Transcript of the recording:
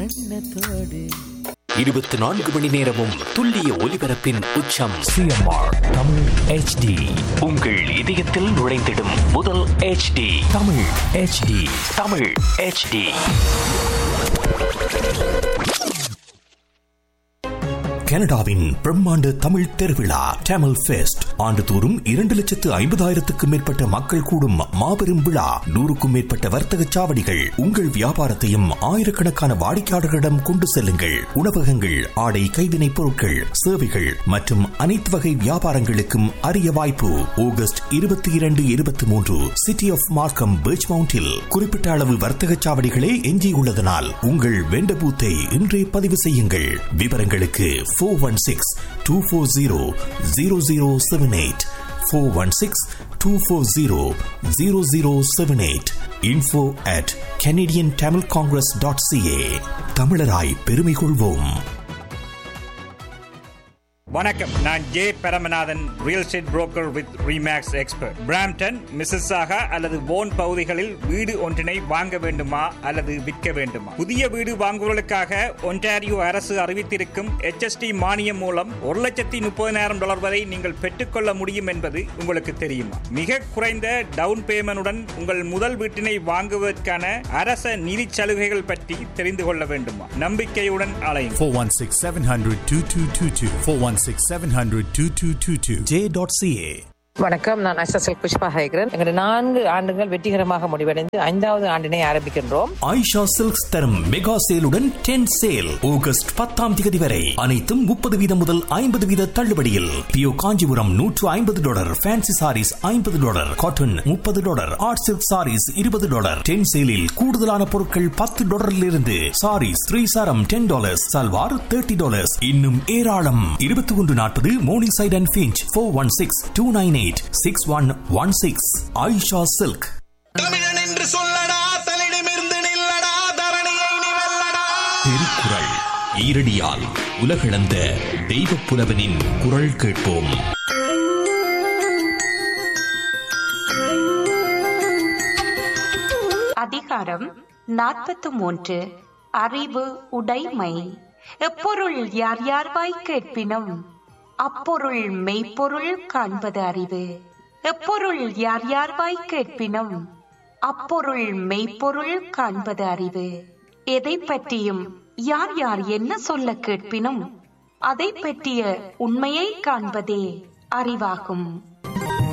வண்ணத்தோடு இருபத்தி நான்கு மணி நேரமும் துல்லிய ஒலிபரப்பின் உச்சம் சிஎம்ஆர் தமிழ் ஹெச்டி உங்கள் இதயத்தில் நுழைந்திடும் முதல் HD Tamil H D Tamil HD கனடாவின் பிரம்மாண்ட தமிழ் திருவிழா டேமல் ஃபெஸ்ட் ஆண்டுதோறும் இரண்டு லட்சத்து ஐம்பதாயிரத்துக்கும் மேற்பட்ட மக்கள் கூடும் மாபெரும் விழா நூறுக்கும் மேற்பட்ட வர்த்தக சாவடிகள் உங்கள் வியாபாரத்தையும் ஆயிரக்கணக்கான வாடிக்கையாளர்களிடம் கொண்டு செல்லுங்கள் உணவகங்கள் ஆடை கைவினைப் பொருட்கள் சேவைகள் மற்றும் அனைத்து வகை வியாபாரங்களுக்கும் அரிய வாய்ப்பு ஆகஸ்ட் இருபத்தி இரண்டு இருபத்தி மூன்று சிட்டி ஆஃப் மார்க்கம் பீச் மவுண்டில் குறிப்பிட்ட அளவு வர்த்தக சாவடிகளே எஞ்சியுள்ளதனால் உங்கள் வெண்ட பூத்தை இன்றே பதிவு செய்யுங்கள் விவரங்களுக்கு four one six two four zero zero zero seven eight four one six two four zero zero zero seven eight info at Canadian Tamil congress dot C A தமிழராய் பெருமை கொள்வோம் வணக்கம் நான் J Paramanathan real estate broker with ReMax expert Brampton Mississauga அல்லது போன் பகுதிகளில் வீடு ஒன்றினை வாங்க வேண்டுமா அல்லது விற்க வேண்டுமா புதிய வீடு வாங்குவதற்காக ஒன்டாரியோ அரசு அறிவித்திருக்கும் HST மானியம் மூலம் ஒரு லட்சத்தி முப்பதினாயிரம் டாலர் வரை நீங்கள் பெற்றுக்கொள்ள முடியும் என்பது உங்களுக்கு தெரியுமா மிக குறைந்த டவுன் பேமெண்டுடன் உங்கள் முதல் வீட்டினை வாங்குவதற்கான அரச நிதி சலுகைகள் பற்றி தெரிந்து கொள்ள வேண்டுமா நம்பிக்கையுடன் அலையும் 416 700 2222. 416 700 2222. ஜே டாட் சிஏ வணக்கம் நான் எஸ்எஸ்எல் புஷ்பா ஹேகரன் எங்களுடைய நான்கு ஆண்டுகள் வெற்றிகரமாக முடிவடைந்து ஐந்தாவது ஆண்டினை ஆரம்பிக்கின்றோம் ஆயிஷா சில்க்ஸ் தரும் மெகா சேலுடன் டென் சேல் ஆகஸ்ட் பத்தாம் தேதி வரை அனைத்தும் முப்பது வீதம் முதல் ஐம்பது வீத தள்ளுபடியில் பியோ காஞ்சிபுரம் நூற்று ஐம்பது டாலர் ஃபேன்சி சாரீஸ் ஐம்பது டாலர் காட்டன் முப்பது டாலர் ஆர்ட் சில்க் சாரீஸ் இருபது டாலர் டென் சேலில் கூடுதலான பொருட்கள் பத்து டாலரில் இருந்து சாரீஸ் த்ரீ சாரம் ten dollars salwar thirty dollars இன்னும் ஏராளம் இருபத்தி ஒன்று நாற்பது Morningside and Finch four one six two nine eight six one one six Ayesha silk தமிழன் என்று சொல்லடா தலிடமிருந்து நில்லடா தரணியை நீ வெல்லடா திருக்குறள் ஈரடியால் உலகளந்த தெய்வப் புலவனின் குரல் கேட்போம் அதிகாரம் நாற்பத்து மூன்று அறிவு உடைமை எப்பொருள் யார் யார்வாய் கேட்பினும் அப்பொருள் மெய்ப்பொருள் காண்பது அறிவு எப்பொருள் யார் யார்வாய் கேட்பினும் அப்பொருள் மெய்ப்பொருள் காண்பது அறிவு எதை பற்றியும் யார் யார் என்ன சொல்ல கேட்பினும் அதை பற்றிய உண்மையை காண்பதே அறிவாகும்